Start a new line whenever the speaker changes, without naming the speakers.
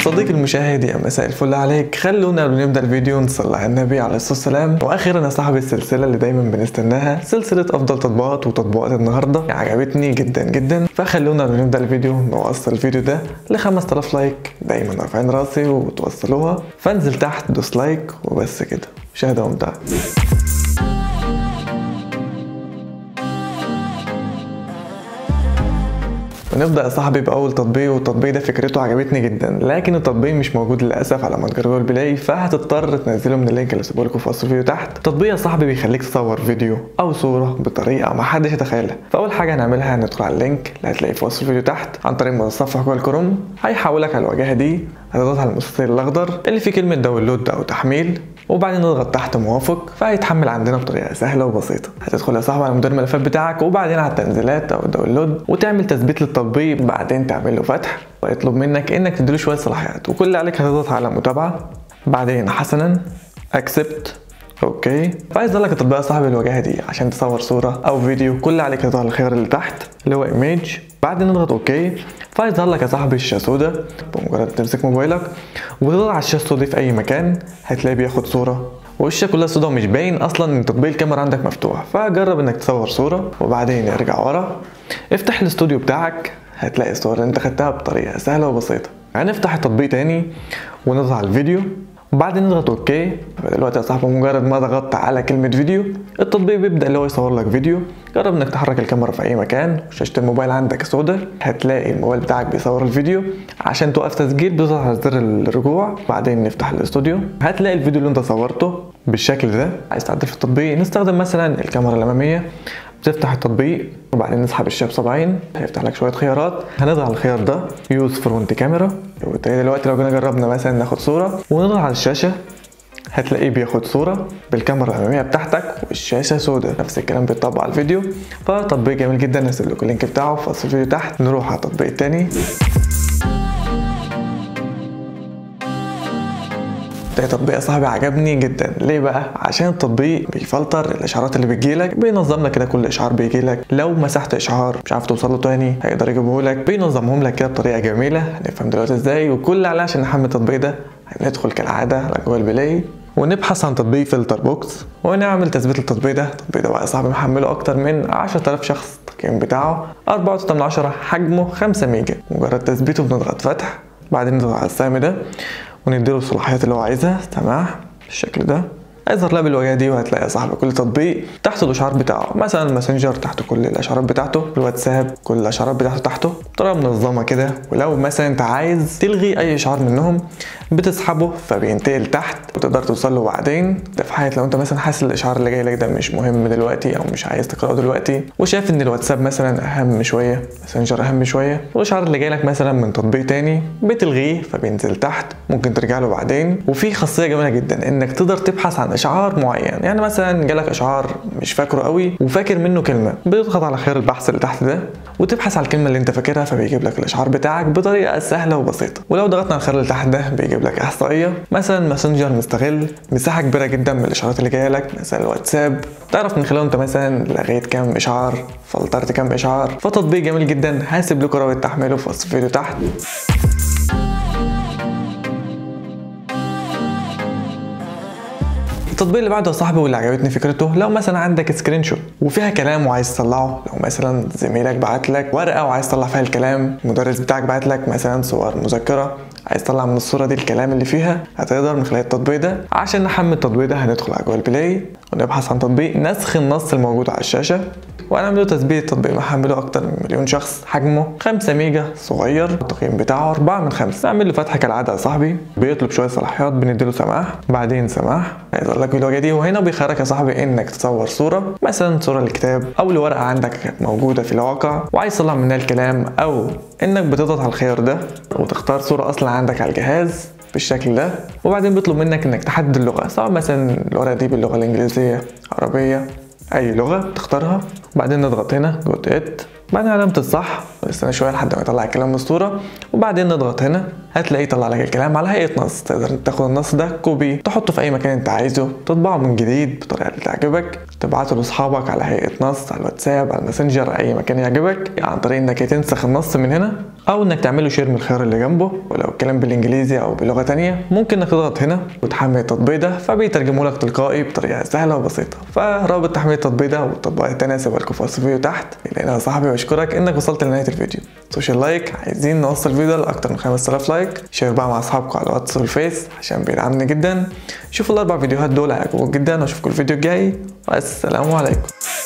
صديقي المشاهد يا مساء الفل عليك خلونا قبل ما نبدا الفيديو نصلي على النبي عليه الصلاه والسلام واخيرا يا صاحبي السلسله اللي دايما بنستناها سلسله افضل تطبيقات وتطبيقات النهارده عجبتني جدا جدا فخلونا قبل ما نبدا الفيديو نوصل الفيديو ده ل 5000 لايك دايما رافعين راسي وتوصلوها فانزل تحت دوس لايك وبس كده مشاهده ممتعه ونبدا يا صاحبي باول تطبيق والتطبيق ده فكرته عجبتني جدا لكن التطبيق مش موجود للاسف على متجر جوجل بلاي فهتضطر تنزله من اللينك اللي سيبه لكم في وصف الفيديو تحت التطبيق يا صاحبي بيخليك تصور فيديو او صوره بطريقه ما حدش يتخيلها فاول حاجه هنعملها هندخل على اللينك اللي هتلاقيه في وصف الفيديو تحت عن طريق متصفح جوجل كروم هيحولك على الواجهه دي هتضغط على المستطيل الاخضر اللي فيه كلمه داونلود او تحميل وبعدين نضغط تحت موافق فهيتحمل عندنا بطريقه سهله وبسيطه هتدخل يا صاحبي على مدير الملفات بتاعك وبعدين على التنزيلات او الداونلود وتعمل تثبيت للتطبيق بعدين تعمل له فتح ويطلب منك انك تديله شويه صلاحيات وكل اللي عليك هتضغط على متابعه بعدين حسنا اكسبت اوكي فهيظهر لك التطبيق يا صاحبي الواجهه دي عشان تصور صوره او فيديو كل اللي عليك تضغط على الخيار اللي تحت اللي هو ايميج بعدين نضغط اوكي فيظهر لك يا صاحبي الشاشه سودا بمجرد تمسك موبايلك وتضغط على الشاشه السودا في اي مكان هتلاقيه بياخد صوره وشك كلها سودا ومش باين اصلا ان تطبيق الكاميرا عندك مفتوح فجرب انك تصور صوره وبعدين ارجع ورا افتح الاستوديو بتاعك هتلاقي الصور اللي انت خدتها بطريقه سهله وبسيطه هنفتح التطبيق تاني ونضغط على الفيديو وبعدين نضغط اوكي دلوقتي يا صاحبي مجرد ما ضغطت على كلمه فيديو التطبيق بيبدا اللي هو يصور لك فيديو جرب انك تحرك الكاميرا في اي مكان وشاشه الموبايل عندك سودا هتلاقي الموبايل بتاعك بيصور الفيديو عشان توقف تسجيل بتضغط على زر الرجوع بعدين نفتح الاستوديو هتلاقي الفيديو اللي انت صورته بالشكل ده عايز تعدل في التطبيق نستخدم مثلا الكاميرا الاماميه بتفتح التطبيق وبعدين نسحب الشاب صبعين هيفتح لك شويه خيارات هنضغط على الخيار ده يوز فرونت كاميرا وبالتالي دلوقتي لو جينا جربنا مثلا ناخد صوره ونضغط على الشاشه هتلاقيه بياخد صورة بالكاميرا الأمامية بتاعتك والشاشة سوداء نفس الكلام بيطبق على الفيديو فتطبيق جميل جدا هسيب لكم اللينك بتاعه في وصف الفيديو تحت نروح على التطبيق التاني ده تطبيق يا صاحبي عجبني جدا ليه بقى عشان التطبيق بيفلتر الاشعارات اللي بتجيلك بينظم لك كده كل اشعار بيجيلك لو مسحت اشعار مش عارف توصل له تاني هيقدر يجيبه لك بينظمهم لك كده بطريقه جميله هنفهم دلوقتي ازاي وكل اللي عليه عشان نحمل التطبيق ده هندخل كالعاده على جوجل بلاي ونبحث عن تطبيق فلتر بوكس ونعمل تثبيت للتطبيق ده التطبيق ده بقى يا صاحبي محمله اكتر من 10000 شخص التقييم بتاعه 4.8 حجمه 5 ميجا مجرد تثبيته بنضغط فتح بعدين نضغط على السهم ده ونديله الصلاحيات اللي هو عايزها سماح بالشكل ده هيظهر لها بالواجهه دي وهتلاقي يا صاحبي كل تطبيق تحت الاشعار بتاعه مثلا الماسنجر تحت كل الاشعارات بتاعته الواتساب كل الاشعارات بتاعته تحته بطريقه منظمه كده ولو مثلا انت عايز تلغي اي اشعار منهم بتسحبه فبينتقل تحت وتقدر توصل له بعدين ده في حاله لو انت مثلا حاسس الاشعار اللي جاي لك ده مش مهم دلوقتي او مش عايز تقراه دلوقتي وشايف ان الواتساب مثلا اهم شويه ماسنجر اهم شويه والاشعار اللي جاي لك مثلا من تطبيق تاني بتلغيه فبينزل تحت ممكن ترجع له بعدين وفي خاصيه جميله جدا انك تقدر تبحث عن اشعار معين يعني مثلا جالك اشعار مش فاكره قوي وفاكر منه كلمه بتضغط على خيار البحث اللي تحت ده وتبحث على الكلمه اللي انت فاكرها فبيجيب لك الاشعار بتاعك بطريقه سهله وبسيطه ولو ضغطنا على الخيار اللي تحت ده بيجيب لك احصائيه مثلا ماسنجر مستغل مساحه كبيره جدا من الاشعارات اللي جايه لك مثلا الواتساب تعرف من خلاله انت مثلا لغيت كام اشعار فلترت كام اشعار فتطبيق جميل جدا هسيب لكم رابط تحميله في وصف الفيديو تحت التطبيق اللي بعده يا صاحبي واللي عجبتني فكرته لو مثلا عندك سكرين شوت وفيها كلام وعايز تطلعه لو مثلا زميلك بعت لك ورقه وعايز تطلع فيها الكلام المدرس بتاعك بعت لك مثلا صور مذكره عايز تطلع من الصوره دي الكلام اللي فيها هتقدر من خلال التطبيق ده عشان نحمل التطبيق ده هندخل على جوجل بلاي ونبحث عن تطبيق نسخ النص الموجود على الشاشه وهنعمل له تثبيت التطبيق محمله اكتر من مليون شخص حجمه 5 ميجا صغير التقييم بتاعه 4 من 5 نعمل له فتح كالعاده يا صاحبي بيطلب شويه صلاحيات بنديله سماح بعدين سماح هيظهر لك الواجهه دي وهنا بيخيرك يا صاحبي انك تصور صوره مثلا صوره لكتاب او لورقه عندك كانت موجوده في الواقع وعايز تطلع منها الكلام او انك بتضغط على الخيار ده وتختار صوره اصلا عندك على الجهاز بالشكل ده وبعدين بيطلب منك انك تحدد اللغه سواء مثلا الورقه دي باللغه الانجليزيه عربيه اي لغه تختارها وبعدين نضغط هنا جوت ات بعدين علامة الصح ونستنى شوية لحد ما يطلع الكلام من الصورة وبعدين نضغط هنا هتلاقيه يطلع لك الكلام على هيئة نص تقدر تاخد النص ده كوبي تحطه في أي مكان أنت عايزه تطبعه من جديد بطريقة اللي تعجبك تبعته لأصحابك على هيئة نص على الواتساب على الماسنجر أي مكان يعجبك عن طريق إنك تنسخ النص من هنا او انك تعمله شير من الخيار اللي جنبه ولو الكلام بالانجليزي او بلغه تانية ممكن انك تضغط هنا وتحمل التطبيق ده فبيترجمه لك تلقائي بطريقه سهله وبسيطه فرابط تحميل التطبيق ده والتطبيقات التانية سيبها لكم في وصف الفيديو تحت الى يا صاحبي واشكرك انك وصلت لنهايه الفيديو سوشيال لايك عايزين نوصل الفيديو لاكتر من 5000 لايك شير بقى مع اصحابكم على الواتس والفيس عشان بيدعمني جدا شوفوا الاربع فيديوهات دول هيعجبوك جدا واشوفكم الفيديو الجاي والسلام عليكم